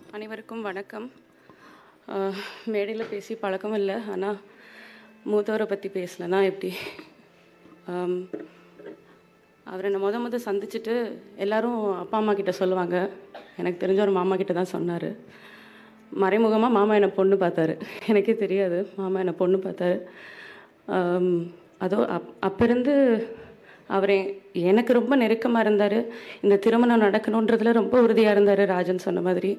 அனைவருக்கும் வணக்கம் மேடையில் பேசி பழக்கம் இல்லை ஆனால் மூத்தவரை பற்றி பேசலைன்னா எப்படி ஆம், அவரை நான் முத முத சந்திச்சுட்டு எல்லாரும் அப்பா அம்மா கிட்ட சொல்லுவாங்க எனக்கு தெரிஞ்ச ஒரு மாமா கிட்ட தான் சொன்னார் மறைமுகமாக மாமா என்னை பொண்ணு பார்த்தாரு எனக்கே தெரியாது மாமா என்னை பொண்ணு பார்த்தாரு ஆம், அதோ அப் அப்பிருந்து அவர் எ- எனக்கு ரொம்ப நெருக்கமாக இருந்தார் இந்த திருமணம் நடக்கணுன்றதுல ரொம்ப உறுதியாக இருந்தார் ராஜன் சொன்ன மாதிரி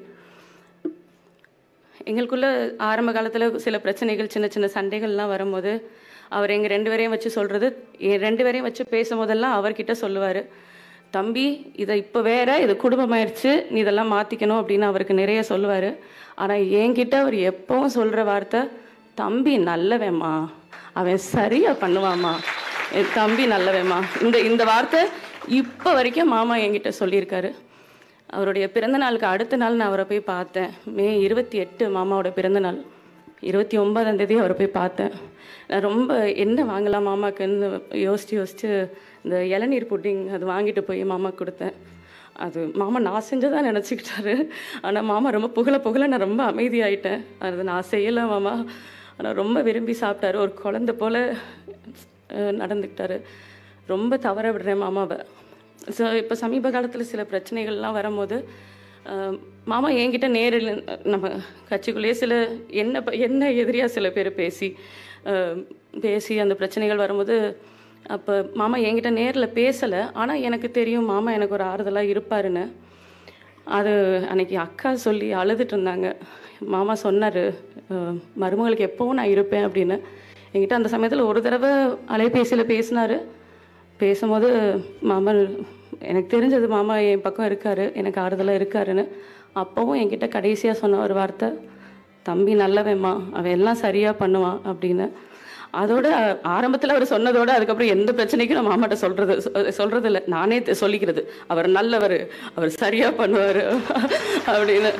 எங்களுக்குள்ள ஆரம்ப காலத்தில் சில பிரச்சனைகள் சின்ன சின்ன சண்டைகள்லாம் வரும்போது அவர் எங்கள் ரெண்டு பேரையும் வச்சு சொல்கிறது ரெண்டு பேரையும் வச்சு பேசும்போதெல்லாம் அவர்கிட்ட சொல்லுவார் தம்பி இதை இப்போ வேற இது குடும்பமாயிருச்சு நீ இதெல்லாம் மாற்றிக்கணும் அப்படின்னு அவருக்கு நிறைய சொல்லுவார் ஆனால் என்கிட்ட அவர் எப்பவும் சொல்கிற வார்த்தை தம்பி நல்லவன்மா அவன் சரியாக பண்ணுவாம்மா என் தம்பி நல்லவன்மா இந்த இந்த வார்த்தை இப்போ வரைக்கும் மாமா என்கிட்ட சொல்லியிருக்காரு அவருடைய பிறந்த நாளுக்கு அடுத்த நாள் நான் அவரை போய் பார்த்தேன் மே இருபத்தி எட்டு மாமாவோட பிறந்த நாள் இருபத்தி ஒன்பதாம் தேதி அவரை போய் பார்த்தேன் நான் ரொம்ப என்ன வாங்கலாம் மாமாக்குன்னு யோசித்து யோசித்து இந்த இளநீர் புட்டிங் அது வாங்கிட்டு போய் மாமா கொடுத்தேன் அது மாமா நான் செஞ்சதா நினச்சிக்கிட்டாரு ஆனால் மாமா ரொம்ப புகழ புகழ நான் ரொம்ப அமைதியாயிட்டேன் அது நான் செய்யலை மாமா ஆனால் ரொம்ப விரும்பி சாப்பிட்டாரு ஒரு குழந்தை போல் அஹ், நடந்துக்கிட்டாரு ரொம்ப தவற விடுறேன் மாமாவை ஸோ இப்போ சமீப காலத்தில் சில பிரச்சனைகள்லாம் வரும்போது அஹ், மாமா என்கிட்ட நேரில் நம்ம கட்சிக்குள்ளேயே சில என்ன ப- என்ன எதிரியாக சில பேர் பேசி அஹ், பேசி அந்த பிரச்சனைகள் வரும்போது அப்போ மாமா என்கிட்ட நேரில் பேசலை ஆனால் எனக்கு தெரியும் மாமா எனக்கு ஒரு ஆறுதலாக இருப்பாருன்னு அது அன்னைக்கு அக்கா சொல்லி அழுதுட்டு இருந்தாங்க மாமா சொன்னார் மருமகளுக்கு எப்போவும் நான் இருப்பேன் அப்படின்னு என்கிட்ட அந்த சமயத்தில் ஒரு தடவை அலைபேசியில் பேசினாரு பேசும்போது மாமா எனக்கு தெரிஞ்சது மாமா என் பக்கம் இருக்காரு எனக்கு ஆறுதலாக இருக்காருன்னு அப்போவும் என்கிட்ட கடைசியாக சொன்ன ஒரு வார்த்தை தம்பி நல்லவன்மா அவன் எல்லாம் சரியாக பண்ணுவான் அப்படின்னு அதோட ஆரம்பத்தில் அவர் சொன்னதோட அதுக்கப்புறம் எந்த பிரச்சனைக்கும் நான் மாமாட்ட சொல்றது சொ- சொல்றது இல்லை நானே தெ- சொல்லிக்கிறது அவர் நல்லவர் அவர் சரியாக பண்ணுவார் அப்படின்னு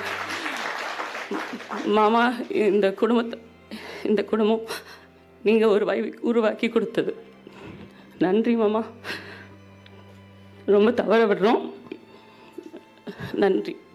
மாமா இந்த குடும்பத்தை இந்த குடும்பம் நீங்கள் ஒரு வாய் உருவாக்கி கொடுத்தது நன்றி மாமா ரொம்ப தவற விடுறோம் நன்றி